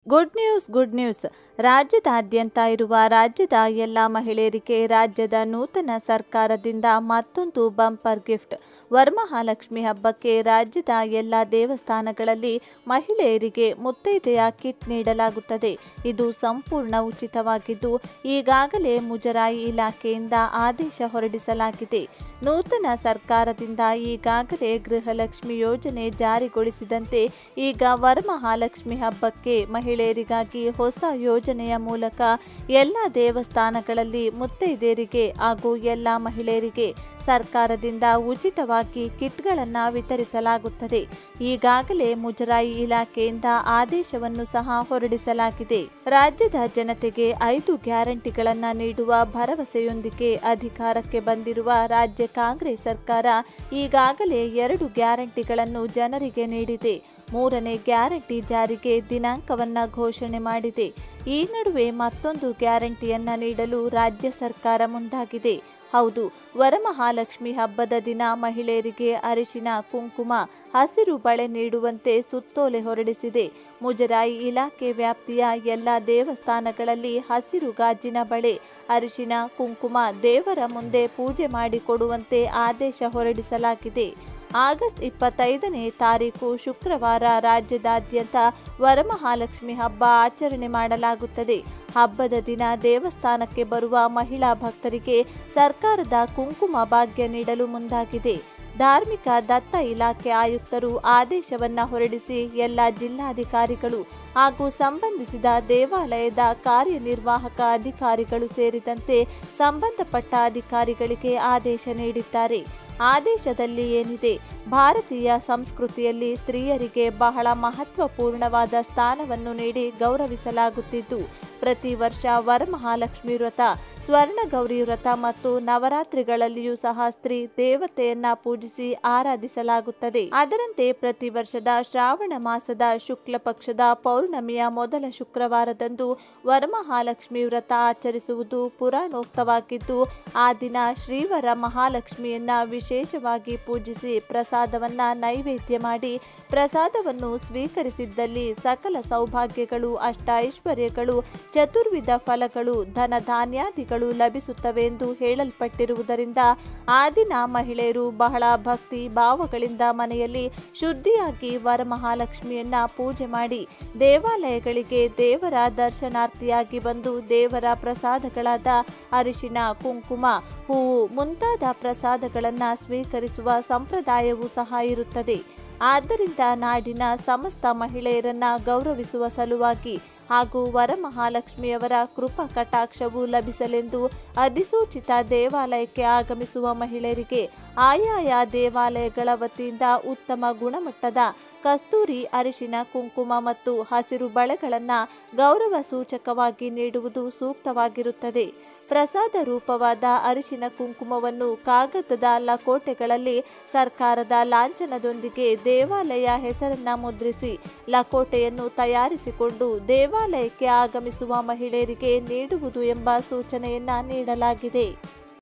good news good news ರಾಜ್ಯದಾದ್ಯಂತ ಇರುವ ರಾಜ್ಯದ ಎಲ್ಲ ಮಹಿಳೆಯರಿಗೆ ರಾಜ್ಯದ ನೂತನ ಸರ್ಕಾರದಿಂದ ಮತ್ತೊಂದು ಬಂಪರ್ ಗಿಫ್ಟ್ ವರಮಹಾಲಕ್ಷ್ಮಿ ಹಬ್ಬಕ್ಕೆ ರಾಜ್ಯದ ಎಲ್ಲ ದೇವಸ್ಥಾನಗಳಲ್ಲಿ ಮಹಿಳೆಯರಿಗೆ ಮುತ್ತೈದೆಯ ಕಿಟ್ ನೀಡಲಾಗುತ್ತದೆ ಇದು ಸಂಪೂರ್ಣ ಉಚಿತವಾಗಿದ್ದು ಈಗಾಗಲೇ ಮುಜರಾಯಿ ಇಲಾಖೆಯಿಂದ ಆದೇಶ ಹೊರಡಿಸಲಾಗಿದೆ ನೂತನ ಸರ್ಕಾರದಿಂದ ಈಗಾಗಲೇ ಗೃಹಲಕ್ಷ್ಮಿ ಯೋಜನೆ ಜಾರಿಗೊಳಿಸಿದಂತೆ ಈಗ ವರಮಹಾಲಕ್ಷ್ಮಿ ಹಬ್ಬಕ್ಕೆ ಮಹಿಳೆಯರಿಗಾಗಿ ಹೊಸ ಯೋಜನೆಯ ಮೂಲಕ ಎಲ್ಲ ದೇವಸ್ಥಾನಗಳಲ್ಲಿ ಮುತ್ತೈದೆಯರಿಗೆ ಹಾಗೂ ಎಲ್ಲ ಮಹಿಳೆಯರಿಗೆ ಸರ್ಕಾರದಿಂದ ಉಚಿತವಾಗಿ ಕಿಟ್ಗಳನ್ನು ವಿತರಿಸಲಾಗುತ್ತದೆ ಈಗಾಗಲೇ ಮುಜರಾಯಿ ಇಲಾಖೆಯಿಂದ ಆದೇಶವನ್ನು ಸಹ ಹೊರಡಿಸಲಾಗಿದೆ ರಾಜ್ಯದ ಜನತೆಗೆ ಐದು ಗ್ಯಾರಂಟಿಗಳನ್ನು ನೀಡುವ ಭರವಸೆಯೊಂದಿಗೆ ಅಧಿಕಾರಕ್ಕೆ ಬಂದಿರುವ ರಾಜ್ಯ ಕಾಂಗ್ರೆಸ್ ಸರ್ಕಾರ ಈಗಾಗಲೇ ಎರಡು ಗ್ಯಾರಂಟಿಗಳನ್ನು ಜನರಿಗೆ ನೀಡಿದೆ ಮೂರನೇ ಗ್ಯಾರಂಟಿ ಜಾರಿಗೆ ದಿನಾಂಕವನ್ನ ಘೋಷಣೆ ಮಾಡಿದೆ ಈ ನಡುವೆ ಮತ್ತೊಂದು ಗ್ಯಾರಂಟಿಯನ್ನ ನೀಡಲು ರಾಜ್ಯ ಸರ್ಕಾರ ಮುಂದಾಗಿದೆ ಹೌದು ವರಮಹಾಲಕ್ಷ್ಮಿ ಹಬ್ಬದ ದಿನ ಮಹಿಳೆಯರಿಗೆ ಅರಿಶಿನ ಕುಂಕುಮ ಹಸಿರು ಬಳೆ ನೀಡುವಂತೆ ಸುತ್ತೋಲೆ ಹೊರಡಿಸಿದೆ ಮುಜರಾಯಿ ಇಲಾಖೆ ವ್ಯಾಪ್ತಿಯ ಎಲ್ಲ ದೇವಸ್ಥಾನಗಳಲ್ಲಿ ಹಸಿರು ಗಾಜಿನ ಬಳೆ ಅರಿಶಿನ ಕುಂಕುಮ ದೇವರ ಮುಂದೆ ಪೂಜೆ ಮಾಡಿಕೊಡುವಂತೆ ಆದೇಶ ಹೊರಡಿಸಲಾಗಿದೆ ಆಗಸ್ಟ್ ಇಪ್ಪತ್ತೈದನೇ ತಾರೀಕು ಶುಕ್ರವಾರ ರಾಜ್ಯದಾದ್ಯಂತ ವರಮಹಾಲಕ್ಷ್ಮಿ ಹಬ್ಬ ಆಚರಣೆ ಮಾಡಲಾಗುತ್ತದೆ ಹಬ್ಬದ ದಿನ ದೇವಸ್ಥಾನಕ್ಕೆ ಬರುವ ಮಹಿಳಾ ಭಕ್ತರಿಗೆ ಸರ್ಕಾರದ ಕುಂಕುಮ ಭಾಗ್ಯ ನೀಡಲು ಮುಂದಾಗಿದೆ ಧಾರ್ಮಿಕ ದತ್ತ ಇಲಾಖೆ ಆಯುಕ್ತರು ಆದೇಶವನ್ನ ಹೊರಡಿಸಿ ಎಲ್ಲ ಜಿಲ್ಲಾಧಿಕಾರಿಗಳು ಹಾಗೂ ಸಂಬಂಧಿಸಿದ ದೇವಾಲಯದ ಕಾರ್ಯನಿರ್ವಾಹಕ ಅಧಿಕಾರಿಗಳು ಸೇರಿದಂತೆ ಸಂಬಂಧಪಟ್ಟ ಅಧಿಕಾರಿಗಳಿಗೆ ಆದೇಶ ನೀಡಿದ್ದಾರೆ ಆದೇಶದಲ್ಲಿ ಏನಿದೆ ಭಾರತೀಯ ಸಂಸ್ಕೃತಿಯಲ್ಲಿ ಸ್ತ್ರೀಯರಿಗೆ ಬಹಳ ಮಹತ್ವಪೂರ್ಣವಾದ ಸ್ಥಾನವನ್ನು ನೀಡಿ ಗೌರವಿಸಲಾಗುತ್ತಿದ್ದು ಪ್ರತಿ ವರ್ಷ ವರಮಹಾಲಕ್ಷ್ಮಿ ವ್ರತ ಸ್ವರ್ಣಗೌರಿ ವ್ರತ ಮತ್ತು ನವರಾತ್ರಿಗಳಲ್ಲಿಯೂ ಸಹ ಸ್ತ್ರೀ ದೇವತೆಯನ್ನ ಪೂಜಿಸಿ ಆರಾಧಿಸಲಾಗುತ್ತದೆ ಅದರಂತೆ ಪ್ರತಿ ವರ್ಷದ ಶ್ರಾವಣ ಮಾಸದ ಶುಕ್ಲ ಪಕ್ಷದ ಪೌರ್ಣಮಿಯ ಮೊದಲ ಶುಕ್ರವಾರದಂದು ವರಮಹಾಲಕ್ಷ್ಮಿ ವ್ರತ ಆಚರಿಸುವುದು ಪುರಾಣೋಕ್ತವಾಗಿದ್ದು ಆ ದಿನ ಶ್ರೀವರ ಮಹಾಲಕ್ಷ್ಮಿಯನ್ನ ವಿಶೇಷವಾಗಿ ಪೂಜಿಸಿ ಪ್ರಸಾದವನ್ನ ನೈವೇದ್ಯ ಮಾಡಿ ಪ್ರಸಾದವನ್ನು ಸ್ವೀಕರಿಸಿದ್ದಲ್ಲಿ ಸಕಲ ಸೌಭಾಗ್ಯಗಳು ಅಷ್ಟ ಐಶ್ವರ್ಯಗಳು ಚತುರ್ವಿಧ ಫಲಗಳು ಧನ ಧಾನ್ಯಾದಿಗಳು ಲಭಿಸುತ್ತವೆ ಎಂದು ಹೇಳಲ್ಪಟ್ಟಿರುವುದರಿಂದ ಆ ದಿನ ಮಹಿಳೆಯರು ಬಹಳ ಭಕ್ತಿ ಭಾವಗಳಿಂದ ಮನೆಯಲ್ಲಿ ಶುದ್ಧಿಯಾಗಿ ವರಮಹಾಲಕ್ಷ್ಮಿಯನ್ನ ಪೂಜೆ ಮಾಡಿ ದೇವಾಲಯಗಳಿಗೆ ದೇವರ ದರ್ಶನಾರ್ಥಿಯಾಗಿ ಬಂದು ದೇವರ ಪ್ರಸಾದಗಳಾದ ಅರಿಶಿನ ಕುಂಕುಮ ಹೂವು ಮುಂತಾದ ಪ್ರಸಾದಗಳನ್ನು ಸ್ವೀಕರಿಸುವ ಸಂಪ್ರದಾಯವೂ ಸಹ ಇರುತ್ತದೆ ಆದ್ದರಿಂದ ನಾಡಿನ ಸಮಸ್ತ ಮಹಿಳೆಯರನ್ನ ಗೌರವಿಸುವ ಸಲುವಾಗಿ ಹಾಗೂ ವರಮಹಾಲಕ್ಷ್ಮಿಯವರ ಕೃಪಾ ಕಟಾಕ್ಷವು ಲಭಿಸಲೆಂದು ಅಧಿಸೂಚಿತ ದೇವಾಲಯಕ್ಕೆ ಆಗಮಿಸುವ ಮಹಿಳೆಯರಿಗೆ ಆಯಾಯ ದೇವಾಲಯಗಳ ವತಿಯಿಂದ ಉತ್ತಮ ಗುಣಮಟ್ಟದ ಕಸ್ತೂರಿ ಅರಿಶಿನ ಕುಂಕುಮ ಮತ್ತು ಹಸಿರು ಬಳೆಗಳನ್ನು ಗೌರವ ಸೂಚಕವಾಗಿ ನೀಡುವುದು ಸೂಕ್ತವಾಗಿರುತ್ತದೆ ಪ್ರಸಾದ ರೂಪವಾದ ಅರಿಶಿನ ಕುಂಕುಮವನ್ನು ಕಾಗದದ ಲಕೋಟೆಗಳಲ್ಲಿ ಸರ್ಕಾರದ ಲಾಂಛನದೊಂದಿಗೆ ದೇವಾಲಯ ಹೆಸರನ್ನ ಮುದ್ರಿಸಿ ಲಕೋಟೆಯನ್ನು ತಯಾರಿಸಿಕೊಂಡು ದೇವಾಲಯಕ್ಕೆ ಆಗಮಿಸುವ ಮಹಿಳೆಯರಿಗೆ ನೀಡುವುದು ಎಂಬ ಸೂಚನೆಯನ್ನ ನೀಡಲಾಗಿದೆ